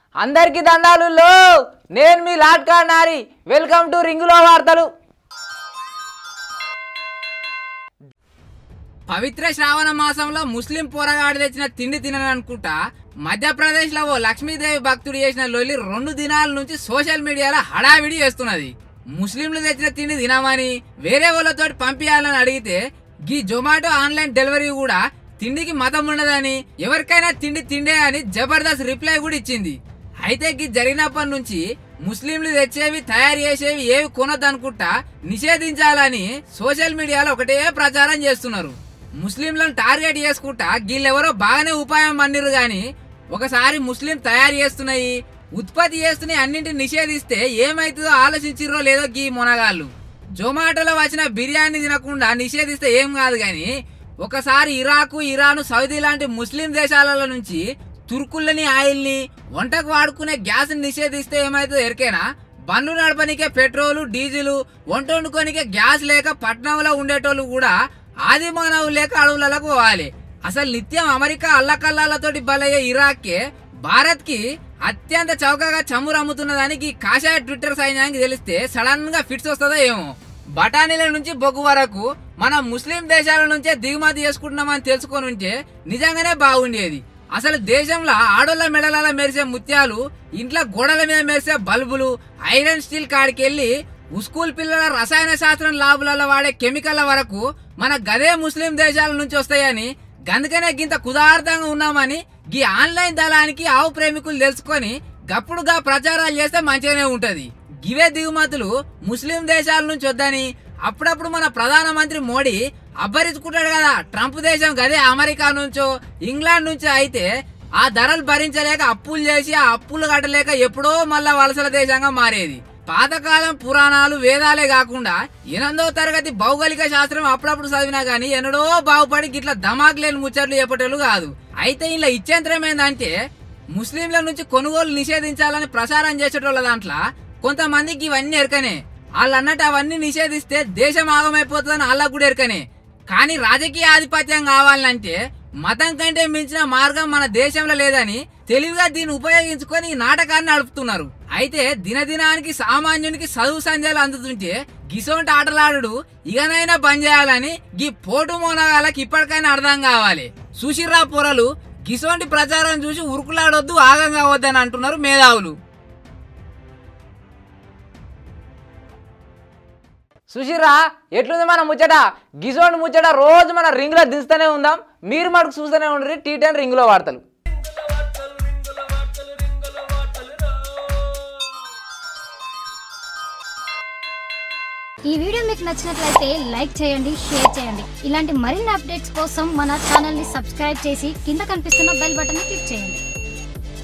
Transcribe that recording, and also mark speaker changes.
Speaker 1: అందరికీ దండాలు లో నేను మీ లాట్కా నారి వెల్కమ్ టు రింగులో వార్తలు
Speaker 2: పవిత్ర శ్రావణ మాసంలో ముస్లిం పోరగాడు తెచ్చిన తిండి తినననుకుంటా మధ్యప్రదేశ్ లో ఓ లక్ష్మీదేవి భక్తుడు చేసిన లొల్లి రెండు దినాల నుంచి సోషల్ మీడియాలో హడావిడి చేస్తున్నది ముస్లింలు తెచ్చిన తిండి తినమని వేరే వాళ్ళతో పంపించాలని అడిగితే గీ జొమాటో ఆన్లైన్ డెలివరీ కూడా తిండికి మతం ఉండదని ఎవరికైనా తిండి తిండే అని జబర్దస్త్ రిప్లై కూడా ఇచ్చింది అయితే గీ జరిగినప్పటి నుంచి ముస్లింలు తెచ్చేవి తయారు చేసేవి ఏవి కొనొద్దనుకుంటా నిషేధించాలని సోషల్ మీడియాలో ఒకటే ప్రచారం చేస్తున్నారు ముస్లింలను టార్గెట్ చేసుకుంటా వీళ్ళెవరో బాగానే ఉపాయం అన్నిరు గాని ఒకసారి ముస్లిం తయారు చేస్తున్నాయి ఉత్పత్తి చేస్తున్నాయి అన్నింటిని నిషేధిస్తే ఏమైతుందో ఆలోచించిర్రో లేదో గీ మునగాళ్ళు జొమాటోలో వచ్చిన బిర్యానీ తినకుండా నిషేధిస్తే ఏం కాదు కానీ ఒకసారి ఇరాకు ఇరాను సౌదీ లాంటి ముస్లిం దేశాల నుంచి తుర్కులని ఆయిల్ని వంటకు వాడుకునే గ్యాస్ నిషేధిస్తే ఏమైతుందో ఎరికేనా బండ్లు నడపనికే పెట్రోలు డీజిల్ వంట వండుకోనికే గ్యాస్ లేక పట్నంలో ఉండేటోళ్ళు కూడా ఆది మానవులు లేక అడవులకు పోవాలి అసలు నిత్యం అమెరికా అల్లకల్లాలతోటి బలయ్యే ఇరాక్కే భారత్ కి అత్యంత చౌకగా చమురు అమ్ముతున్నదానికి ఈ కాషాయ ట్విట్టర్ సైన్యానికి తెలిస్తే సడన్ గా ఫిట్స్ వస్తుందో ఏమో బఠానీల నుంచి బొగ్గు వరకు మనం ముస్లిం దేశాల నుంచే దిగుమతి చేసుకుంటున్నామని తెలుసుకొని ఉంటే నిజంగానే బాగుండేది అసలు దేశంలో ఆడోళ్ళ మెడల మెరిసే ముత్యాలు ఇంట్లో గోడల మీద మెరిసే బల్బులు ఐరన్ స్టీల్ కాడికి వెళ్ళి స్కూల్ పిల్లల రసాయన శాస్త్రం లాభులలో వాడే కెమికల్ల వరకు మన గదే ముస్లిం దేశాల నుంచి వస్తాయని గందుకనే గింత కుదార్థంగా ఉన్నామని గీ ఆన్లైన్ దళానికి ఆవు ప్రేమికులు తెలుసుకొని గప్పుడుగా ప్రచారాలు చేస్తే మంచిగానే ఉంటది గివే దిగుమతులు ముస్లిం దేశాల నుంచి వద్దని అప్పుడప్పుడు మన ప్రధానమంత్రి మోడీ అబ్బరించుకుంటాడు కదా ట్రంప్ దేశం గదే అమెరికా నుంచో ఇంగ్లాండ్ నుంచో అయితే ఆ ధరలు భరించలేక అప్పులు చేసి ఆ అప్పులు కట్టలేక ఎప్పుడో మళ్ళా వలసల దేశంగా మారేది పాతకాలం పురాణాలు వేదాలే కాకుండా ఎనిమిదో తరగతి భౌగోళిక శాస్త్రం అప్పుడప్పుడు చదివినా గానీ ఎన్నడో బాగుపడి గిట్ల ధమాక్ లేని ముచ్చట్లు చెప్పేటోళ్ళు కాదు అయితే ఇలా ఇచ్చేంతరం ఏందంటే ముస్లింల నుంచి కొనుగోలు నిషేధించాలని ప్రచారం చేసేటోళ్ళ దాంట్లో కొంతమందికి ఇవన్నీ ఎరకనే వాళ్ళు అన్నట్టు అవన్నీ నిషేధిస్తే దేశం ఆగమైపోతుందని వాళ్ళకు కూడా ఎరకనే కానీ రాజకీయ ఆధిపత్యం కావాలంటే మతం కంటే మించిన మార్గం మన దేశంలో లేదని తెలివిగా దీన్ని ఉపయోగించుకొని ఈ నాటకాన్ని నడుపుతున్నారు అయితే దినదినానికి సామాన్యునికి చదువు సంధ్యలు అందుతుంటే గిసోంటి ఆటలాడు ఇకనైనా బంద్ చేయాలని గీ పోటు మోనగాళ్ళకి ఇప్పటికైనా అర్థం కావాలి సుశీర్రా పొరలు గిసోంటి ప్రచారం చూసి ఉరుకులాడొద్దు ఆగం కావద్దని అంటున్నారు మేధావులు
Speaker 1: సుశీరా ఎట్లుంది మన ముచ్చట గిజోండి ముచ్చట రోజు మన రింగ్లో దిస్తూనే ఉందాం మీరు మటుకు చూస్తూనే ఉండరు టీ టెన్ రింగులో వార్తలు
Speaker 3: ఈ వీడియో మీకు నచ్చినట్లయితే లైక్ చేయండి షేర్ చేయండి ఇలాంటి మరిన్ని అప్డేట్స్ కోసం మన ఛానల్ని సబ్స్క్రైబ్ చేసి కింద కనిపిస్తున్న బెల్ బటన్ని క్లిక్ చేయండి